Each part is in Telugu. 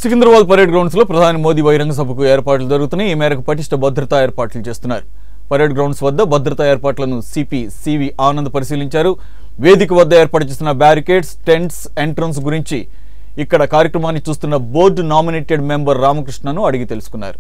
సికింద్రాబాద్ పరేడ్ గ్రౌండ్స్ లో ప్రధాని మోదీ బహిరంగ సభకు ఏర్పాట్లు జరుగుతున్నాయి ఈ మేరకు పటిష్ట భద్రతా ఏర్పాట్లు చేస్తున్నారు పరేడ్ గ్రౌండ్స్ వద్ద భద్రతా ఏర్పాట్లను సిపి సివి ఆనంద్ పరిశీలించారు వేదిక వద్ద ఏర్పాటు చేసిన బ్యారికేడ్స్ టెంట్స్ ఎంట్రన్స్ గురించి ఇక్కడ కార్యక్రమాన్ని చూస్తున్న బోర్డు నామినేటెడ్ మెంబర్ రామకృష్ణను అడిగి తెలుసుకున్నారు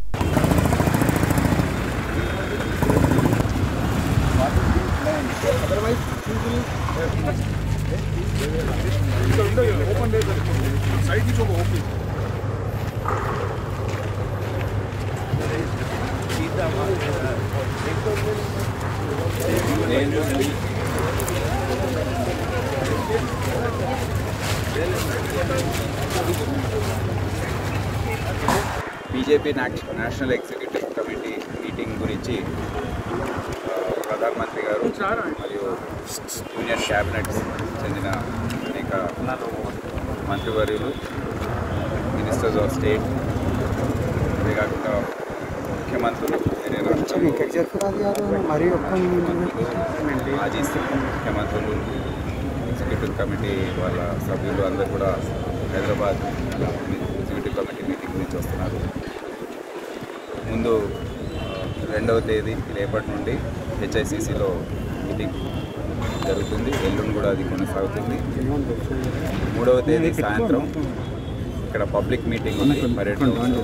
బీజేపీ నాక్- నేషనల్ ఎగ్జిక్యూటివ్ కమిటీ మీటింగ్ గురించి ఆ, ప్రధానమంత్రి గారు మరియు యూనియన్ క్యాబినెట్ చెందిన అనేక మంత్రివర్యులు మినిస్టర్స్ ఆఫ్ స్టేట్ అదే కాకుండా ముఖ్యమంత్రులు వేరే రాష్ట్రాల్లో మరి ఒక్క మాజీ ముఖ్యమంత్రులు ఎగ్జిక్యూటివ్ కమిటీ వాళ్ళ సభ్యులు అందరూ కూడా హైదరాబాద్ ఎగ్జిక్యూటివ్ కమిటీ మీటింగ్ నుంచి వస్తున్నారు ముందు ఆ, రెండవ తేదీ రేపటి నుండి హెచ్ఐసిసిలో మీటింగ్ జరుగుతుంది ఎల్లుండి కూడా అది కొనసాగుతుంది మూడవ తేదీ సాయంత్రం ఇక్కడ పబ్లిక్ మీటింగ్ ఉంది పరేడ్ గ్రౌండ్లో.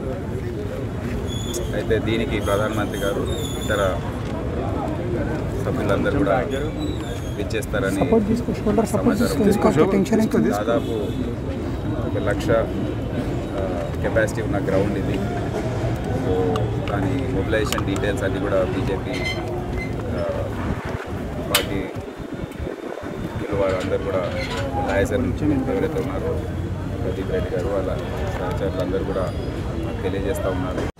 అయితే దీనికి ప్రధానమంత్రి గారు ఇతర సభ్యులందరూ కూడా విచ్చేస్తారని సమాచారం టెన్షన్ అవుతుంది దాదాపు ఒక లక్ష కెపాసిటీ ఉన్న గ్రౌండ్ ఇది సో దాని మొబిలైజేషన్ డీటెయిల్స్ అన్నీ కూడా బీజేపీ పార్టీ వారు అందరూ కూడా లాయసర్ ఎవరైతే ఉన్నారో ప్రదీప్ రెడ్డి గారు వాళ్ళ సహచరులు అందరూ కూడా తెలియజేస్తూ ఉన్నారు